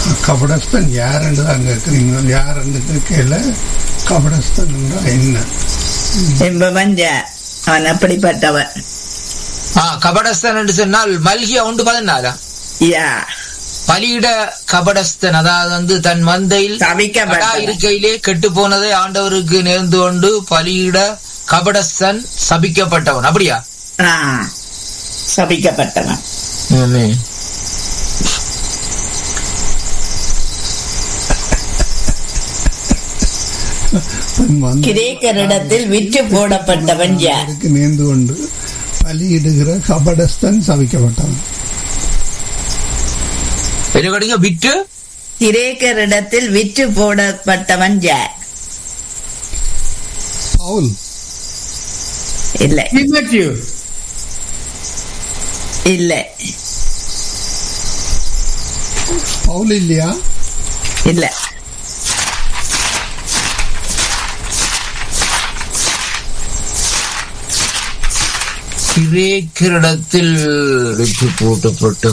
கபடஸ்தன் யாருன்னு தான் கேட்குறீங்க யாருன்னு கேட்கல கபடஸ்தன் என்ன என்பவன் யார் அவன் அப்படிப்பட்டவன் ஆ கபடஸ்தன் என்று சொன்னால் மல்கியா உண்டு பதினாலா யா பலியிட கபடஸ்தன் அதாவது வந்து தன் மந்தையில் கடா சபிக்கப்பட்டவன் இருக்கையிலே கெட்டு போனதை ஆண்டவருக்கு நேர்ந்து கொண்டு பலியிட கபடஸ்தன் சபிக்கப்பட்டவன் அப்படியா ஆ, சபிக்கப்பட்டவன் தன் வந்து கிரேக்கரிடத்தில் விற்று போடப்பட்டவன் யார் அவருக்கு நேர்ந்து கொண்டு பலியிடுகிற கபடஸ்தன் சபிக்கப்பட்டவன் என்ன விட்டு கிரேக்கரிடத்தில் விற்று போடப்பட்டவன் யார் பவுல் இல்லை Matthew. இல்லை பவுல் இல்லையா இல்லை கிரேக்கரிடத்தில் விட்டு போட்டப்பட்ட